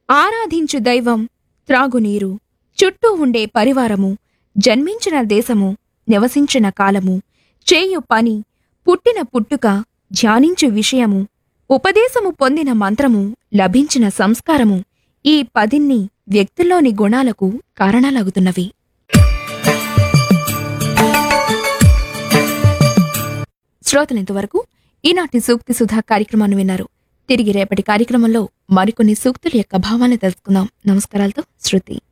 ఆరాధించు దైవం త్రాగునీరు చుట్టూ ఉండే పరివారము జన్మించిన దేశము నివసించిన కాలము చేయు పని పుట్టిన పుట్టుక ధ్యానించు విషయము ఉపదేశము పొందిన మంత్రము లభించిన సంస్కారము ఈ పదిన్ని వ్యక్తుల్లోని గుణాలకు కారణాలగుతున్నవి శ్రోతలింతవరకు ఈనాటి సూక్తి సుధా కార్యక్రమాన్ని విన్నారు తిరిగి రేపటి కార్యక్రమంలో మరికొన్ని సూక్తుల యొక్క భావాన్ని తెలుసుకుందాం నమస్కారాలతో శృతి